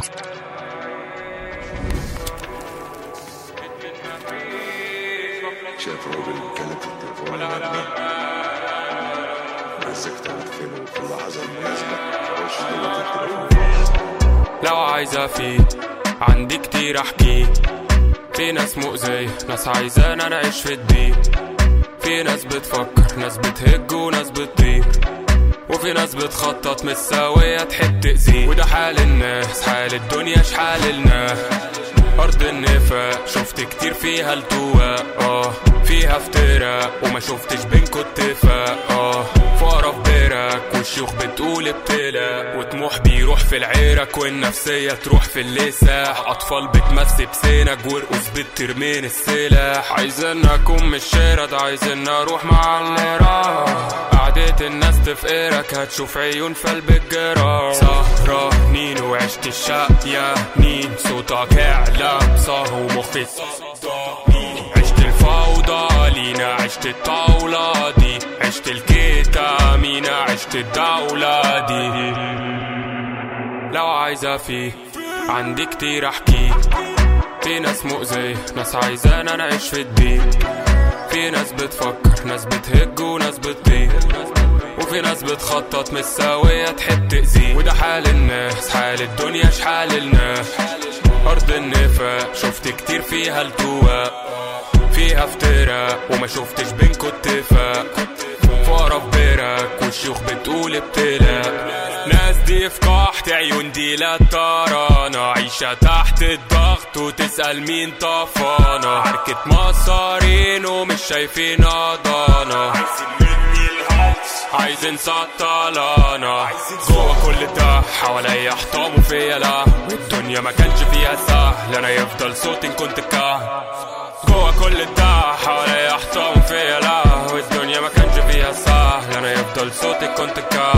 شاف راجل كانت التليفون مرمي مسكت أقفله في اللحظة المناسبة واشتغلت التليفون لو عايزة فيه عندي كتير احكيه في ناس مؤذية ناس عايزانا نعيش في الدين في ناس بتفكر ناس بتهج وناس بتطير وفي ناس بتخطط مش سوية تحب تأذيه وده حال الناس حال الدنيا شحال الناس أرض النفاق شفت كتير فيها التواء اه فيها افتراء وما شفتش بينكوا اتفاق اه فقرا في بيرك والشيوخ بتقول ابتلاء وطموح بيروح في العيرك والنفسية تروح في اللساح أطفال بتمسي بسنج ورقص بترمين السلاح عايزين أكون مش شارد عايزين أروح مع اللي راح قعدة الناس تفقرك هتشوف عيون في قلب الجراح سهرانين وعشت الشقيانين صوتك اعلى صاه ومخي صدقني عشت الفوضى لينا عشت الطاولة دي عشت الكتامينة عشت الدولة دي لو عايزة فيه عندي كتير احكي في ناس مؤذية ناس عايزانا نعيش في الدين في ناس بتفكر ناس بتهج وناس بتطير وفي ناس بتخطط مش سوية تحب تأذيه وده حال الناس حال الدنيا شحال الناس أرض النفاق شفت كتير فيها التواء فيها افتراء وما شفتش بينكوا اتفاق فقرا في بيرك والشيوخ بتقول ابتلاء ناس دي في قحط عيون دي لا ترانا عيشة تحت الضغط وتسأل مين طفانا حركة مصارين ومش شايفين ضانا عايزين سطلانة جوا كل ده حواليا حطام وفيا لا والدنيا ما كانش فيها سهل انا يفضل صوتي إن كنت كاه جوا كل ده حواليا حطام وفيا لا والدنيا ما كانش فيها سهل انا يفضل صوتي كنت كاه